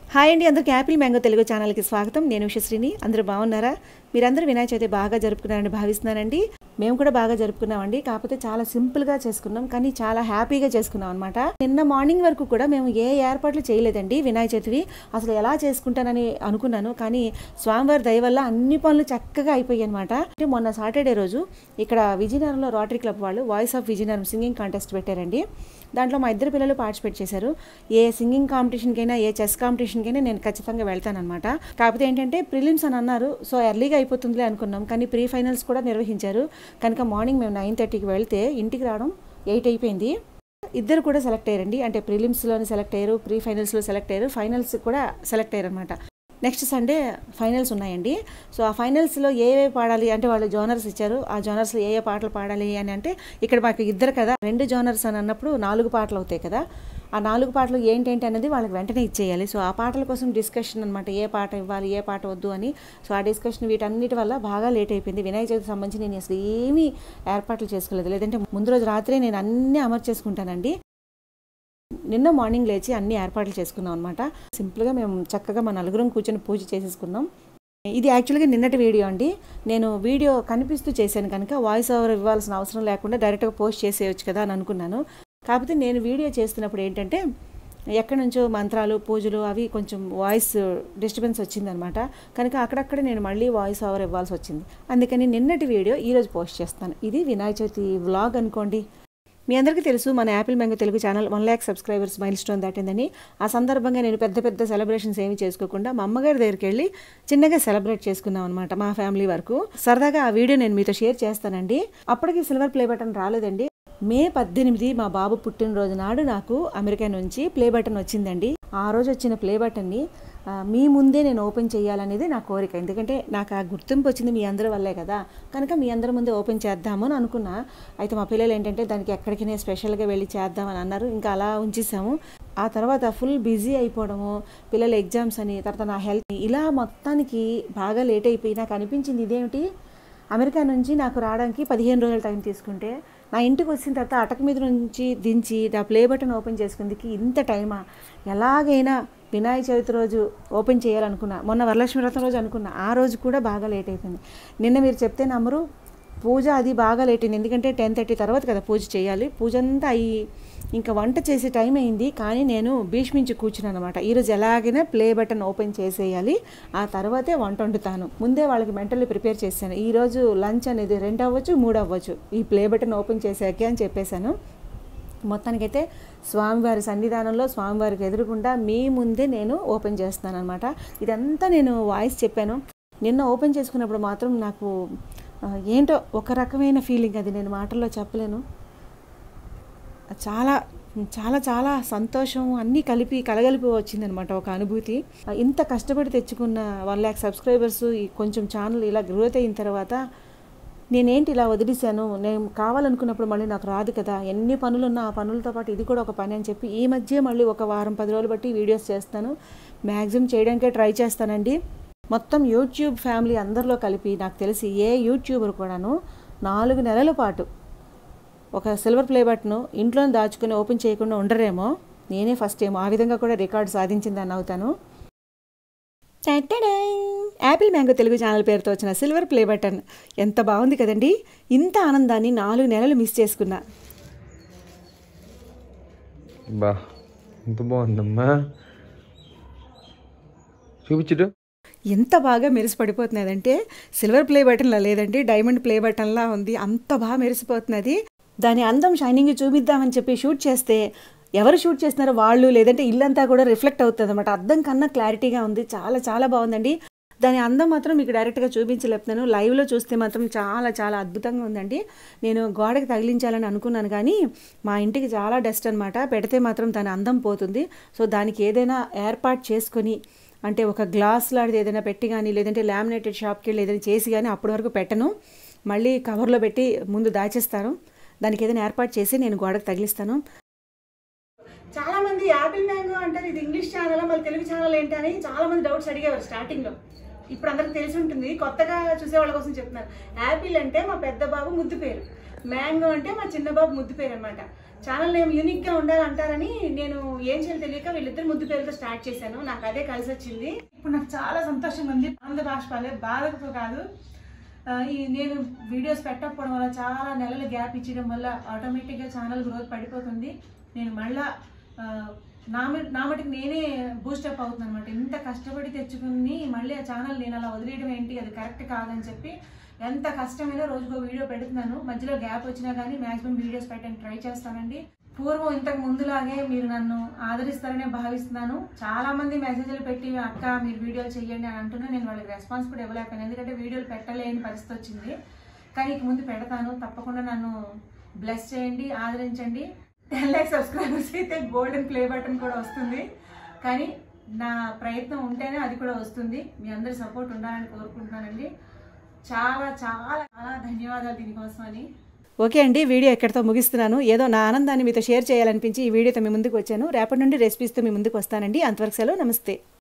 hi అండి అందరికీ Apple mango Telugu ఛానల్కి స్వాగతం నేను ఉషశ్రీని అందరూ బాగున్నారా మీరందరూ వినాయక చవితి బాగా జరుపుకున్నారని భావిస్తున్నానండి మేము కూడా బాగా జరుపుకున్నామండి కాకపోతే చాలా సింపుల్గా చేసుకున్నాం కానీ చాలా హ్యాపీగా చేసుకున్నాం అనమాట నిన్న మార్నింగ్ వరకు కూడా మేము ఏ ఏర్పాట్లు చేయలేదండి వినాయక చవితివి అసలు ఎలా చేసుకుంటానని అనుకున్నాను కానీ స్వామివారి దయ వల్ల అన్ని పనులు చక్కగా అయిపోయాయి అనమాట అంటే మొన్న సాటర్డే రోజు ఇక్కడ విజయనగరంలో రోటరీ క్లబ్ వాళ్ళు voice of Vizianagaram singing contest పెట్టారండి దాంట్లో మా ఇద్దరు పిల్లలు పార్టిసిపేట్ చేశారు ఏ సింగింగ్ కాంపిటీషన్కైనా ఏ చెస్ కాంపిటీషన్కైనా నేను ఖచ్చితంగా వెళ్తానమాట కాకపోతే ఏంటంటే ప్రిలిమ్స్ అని అన్నారు సో ఎర్లీగా అయిపోతుందిలే అనుకున్నాం కానీ ప్రీ ఫైనల్స్ కూడా నిర్వహించారు కనుక మార్నింగ్ మేము నైన్ థర్టీకి వెళ్తే ఇంటికి రావడం ఎయిట్ అయిపోయింది ఇద్దరు కూడా సెలెక్ట్ అయ్యారండి అంటే ప్రిలిమ్స్లోనే సెలెక్ట్ అయ్యారు ప్రీ ఫైనల్స్లో సెలెక్ట్ అయ్యారు ఫైనల్స్ కూడా సెలెక్ట్ అయ్యారు అనమాట నెక్స్ట్ సండే ఫైనల్స్ ఉన్నాయండి సో ఆ ఫైనల్స్లో ఏ ఏ పాడాలి అంటే వాళ్ళు జోనర్స్ ఇచ్చారు ఆ జోనర్స్లో ఏ ఏ పాటలు పాడాలి అని అంటే ఇక్కడ మాకు ఇద్దరు కదా రెండు జోనర్స్ అని అన్నప్పుడు నాలుగు పాటలు అవుతాయి కదా ఆ నాలుగు పాటలు ఏంటేంటి అనేది వాళ్ళకి వెంటనే ఇచ్చేయాలి సో ఆ పాటల కోసం డిస్కషన్ అనమాట ఏ పాట ఇవ్వాలి ఏ పాట వద్దు అని సో ఆ డిస్కషన్ వీటన్నిటి వల్ల బాగా లేట్ అయిపోయింది వినాయక చవితి సంబంధించి నేను అసలు ఏమీ ఏర్పాట్లు చేసుకోలేదు లేదంటే ముందు రోజు రాత్రే నేను అన్నీ అమర్ చేసుకుంటానండి నిన్న మార్నింగ్ లేచి అన్ని ఏర్పాట్లు చేసుకున్నాం అనమాట సింపుల్గా మేము చక్కగా మా నలుగురం కూర్చొని పూజ చేసేసుకున్నాం ఇది యాక్చువల్గా నిన్నటి వీడియో అండి నేను వీడియో కనిపిస్తూ చేశాను కనుక వాయిస్ ఓవర్ ఇవ్వాల్సిన అవసరం లేకుండా డైరెక్ట్గా పోస్ట్ చేసేయచ్చు కదా అని అనుకున్నాను కాకపోతే నేను వీడియో చేస్తున్నప్పుడు ఏంటంటే ఎక్కడి నుంచో మంత్రాలు పూజలు అవి కొంచెం వాయిస్ డిస్టర్బెన్స్ వచ్చిందనమాట కనుక అక్కడక్కడ నేను మళ్ళీ వాయిస్ ఓవర్ ఇవ్వాల్సి వచ్చింది అందుకని నిన్నటి వీడియో ఈరోజు పోస్ట్ చేస్తాను ఇది వినాయక చవితి వ్లాగ్ అనుకోండి మీ అందరికీ తెలుసు మన apple mango Telugu channel one lakh subscribers milestone దాటిందని ఆ సందర్భంగా నేను పెద్ద పెద్ద సెలబ్రేషన్స్ ఏమి చేసుకోకుండా మా అమ్మగారి దగ్గరికి వెళ్ళి చిన్నగా సెలబ్రేట్ చేసుకున్నాం అనమాట మా ఫ్యామిలీ వరకు సరదాగా ఆ వీడియో నేను మీతో షేర్ చేస్తానండి అప్పటికి సిల్వర్ ప్లే బటన్ రాలేదండి మే పద్దెనిమిది మా బాబు పుట్టినరోజు నాడు నాకు అమెరికా నుంచి ప్లే బటన్ వచ్చిందండి ఆ రోజు వచ్చిన ప్లే బటన్ని మీ ముందే నేను ఓపెన్ చేయాలనేది నా కోరిక ఎందుకంటే నాకు ఆ గుర్తింపు వచ్చింది మీ అందరి వల్లే కదా కనుక మీ అందరి ముందే ఓపెన్ చేద్దాము అని అనుకున్నా అయితే మా పిల్లలు ఏంటంటే దానికి ఎక్కడికి స్పెషల్గా వెళ్ళి చేద్దామని అన్నారు ఇంకా అలా ఉంచేసాము ఆ తర్వాత ఫుల్ బిజీ అయిపోవడము పిల్లల ఎగ్జామ్స్ అని తర్వాత నా హెల్త్ ఇలా మొత్తానికి బాగా లేట్ అయిపోయి నాకు అనిపించింది ఇదేమిటి అమెరికా నుంచి నాకు రావడానికి పదిహేను రోజుల టైం తీసుకుంటే నా ఇంటికి వచ్చిన తర్వాత అటక మీద నుంచి దించి నా ప్లే బటన్ ఓపెన్ చేసుకుందికి ఇంత టైమా ఎలాగైనా వినాయక చవితి రోజు ఓపెన్ చేయాలనుకున్నా మొన్న వరలక్ష్మి వ్రతం రోజు అనుకున్నా ఆ రోజు కూడా బాగా లేట్ అయిపోయింది నిన్న మీరు చెప్తే నమ్మరు పూజ అది బాగా లేట్ అయింది ఎందుకంటే టెన్ థర్టీ తర్వాత కదా పూజ చేయాలి పూజ అంతా అయ్యి ఇంకా వంట చేసే టైం అయింది కానీ నేను భీష్మించి కూర్చున్నాను అనమాట ఈరోజు ఎలాగైనా ప్లే బటన్ ఓపెన్ చేసేయాలి ఆ తర్వాతే వంట వండుతాను ముందే వాళ్ళకి మెంటల్లీ ప్రిపేర్ చేశాను ఈరోజు లంచ్ అనేది రెండు అవ్వచ్చు మూడు అవ్వచ్చు ఈ ప్లే బటన్ ఓపెన్ చేసాకే అని చెప్పేశాను మొత్తానికైతే స్వామివారి సన్నిధానంలో స్వామివారికి ఎదురుకుండా మీ ముందే నేను ఓపెన్ చేస్తున్నాను అనమాట ఇదంతా నేను వాయిస్ చెప్పాను నిన్న ఓపెన్ చేసుకున్నప్పుడు మాత్రం నాకు ఏంటో ఒక రకమైన ఫీలింగ్ అది నేను మాటల్లో చెప్పలేను చాలా చాలా చాలా సంతోషం అన్నీ కలిపి కలగలిపి వచ్చిందనమాట ఒక అనుభూతి ఇంత కష్టపడి తెచ్చుకున్న వన్ ల్యాక్ సబ్స్క్రైబర్స్ కొంచెం ఛానల్ ఇలా గ్రోత్ అయిన తర్వాత నేనేంటి ఇలా వదిలేశాను నేను కావాలనుకున్నప్పుడు మళ్ళీ నాకు రాదు కదా ఎన్ని పనులున్నా ఆ పనులతో పాటు ఇది కూడా ఒక పని అని చెప్పి ఈ మధ్య మళ్ళీ ఒక వారం పది రోజులు బట్టి వీడియోస్ చేస్తాను మ్యాక్సిమం చేయడానికే ట్రై చేస్తానండి మొత్తం యూట్యూబ్ ఫ్యామిలీ అందరిలో కలిపి నాకు తెలిసి ఏ యూట్యూబర్ కూడాను నాలుగు నెలల పాటు ఒక సిల్వర్ ప్లే బటన్ ఇంట్లో దాచుకుని ఓపెన్ చేయకుండా ఉండరేమో నేనే ఫస్ట్ ఏమో ఆ విధంగా కూడా రికార్డు సాధించిందని అవుతాను యాపిల్ మ్యాంగో తెలుగు ఛానల్ పేరుతో వచ్చిన సిల్వర్ ప్లే బటన్ ఎంత బాగుంది కదండి ఇంత ఆనందాన్ని నాలుగు నెలలు మిస్ చేసుకున్నా బా ఎంత బాగుందమ్మా చూపించుడు ఎంత బాగా మెరిసిపడిపోతున్నదంటే సిల్వర్ ప్లే బటన్లా లేదండి డైమండ్ ప్లే బటన్లా ఉంది అంత బాగా మెరిసిపోతున్నది దాని అందం షైనింగ్ చూపిద్దామని చెప్పి షూట్ చేస్తే ఎవరు షూట్ చేస్తున్నారో వాళ్ళు లేదంటే ఇల్లంతా కూడా రిఫ్లెక్ట్ అవుతుంది అనమాట అద్దం కన్నా క్లారిటీగా ఉంది చాలా చాలా బాగుందండి దాని అందం మాత్రం మీకు డైరెక్ట్గా చూపించలేపుతాను లైవ్లో చూస్తే మాత్రం చాలా చాలా అద్భుతంగా ఉందండి నేను గోడకి తగిలించాలని అనుకున్నాను కానీ మా ఇంటికి చాలా డస్ట్ అనమాట పెడితే మాత్రం దాని అందం పోతుంది సో దానికి ఏదైనా ఏర్పాటు చేసుకొని అంటే ఒక గ్లాస్ లాంటిది ఏదైనా పెట్టి కానీ లేదంటే లామినేటెడ్ షాప్కి వెళ్ళి ఏదైనా చేసి కానీ అప్పటి వరకు పెట్టను మళ్ళీ కవర్లో పెట్టి ముందు దాచేస్తాను దానికి ఏదైనా ఏర్పాటు చేసి నేను గోడకు తగిలిస్తాను చాలా మంది యాపిల్ మ్యాంగో అంటారు ఇది ఇంగ్లీష్ ఛానల్ మళ్ళీ తెలుగు ఛానల్ ఏంటి అని చాలా మంది డౌట్స్ అడిగేవారు స్టార్టింగ్ లో ఇప్పుడు అందరికి తెలిసి ఉంటుంది కొత్తగా చూసే వాళ్ళ కోసం చెప్తున్నారు యాపిల్ అంటే మా పెద్ద బాబు ముద్దు పేరు మ్యాంగో అంటే మా చిన్న బాబు ముద్దు పేరు అనమాట ఛానల్ నేమ్ యూనిక్ గా ఉండాలంటారని నేను ఏం చేయాలి తెలియక వీళ్ళిద్దరు ముద్దు పేరుతో స్టార్ట్ చేశాను నాకు అదే కలిసి వచ్చింది ఇప్పుడు నాకు చాలా సంతోషంగా ఉంది ఆనంద బాష్పాలే బాధతో కాదు ఆ, ఈ నేను వీడియోస్ పెట్టకపోవడం వల్ల చాలా నెలలు గ్యాప్ ఇచ్చడం వల్ల ఆటోమేటిక్గా ఛానల్ గ్రోత్ పడిపోతుంది నేను మళ్ళా ఆ, నా మ- నా మటుకు నేనే బూస్టప్ అవుతుంది అనమాట ఇంత కష్టపడి తెచ్చుకుని మళ్ళీ ఆ ఛానల్ నేను అలా వదిలేయడం ఏంటి అది కరెక్ట్ కాదని చెప్పి ఎంత కష్టమైనా రోజుకో వీడియో పెడుతున్నాను మధ్యలో గ్యాప్ వచ్చినా కానీ మాక్సిమం వీడియోస్ పెట్టడానికి ట్రై చేస్తానండి పూర్వం ఇంతకు ముందులాగే మీరు నన్ను ఆదరిస్తారనే భావిస్తున్నాను చాలా మంది మెసేజ్లు పెట్టి అక్క మీరు వీడియోలు చెయ్యండి అని అంటున్నా నేను వాళ్ళకి రెస్పాన్స్ కూడా ఇవ్వలేకపోయాను ఎందుకంటే వీడియోలు పెట్టలేని పరిస్థితి వచ్చింది కానీ ఇక ముందు పెడతాను తప్పకుండా నన్ను బ్లెస్ చేయండి ఆదరించండి టెన్ ల్యాక్ సబ్స్క్రైబర్స్ అయితే గోల్డెన్ ప్లే బటన్ కూడా వస్తుంది కానీ నా ప్రయత్నం ఉంటేనే అది కూడా వస్తుంది మీ అందరి సపోర్ట్ ఉండాలని కోరుకుంటున్నానండి చాలా చాలా చాలా ధన్యవాదాలు దీనికోసం అని ఓకే అండి వీడియో ఎక్కడితో ముగిస్తున్నాను ఏదో నా ఆనందాన్ని మీతో షేర్ చేయాలనిపించి ఈ వీడియోతో మీ ముందుకు వచ్చాను రేపటి నుండి రెసిపీస్తో మీ ముందుకు వస్తానండి అంతవరకు సెలవు నమస్తే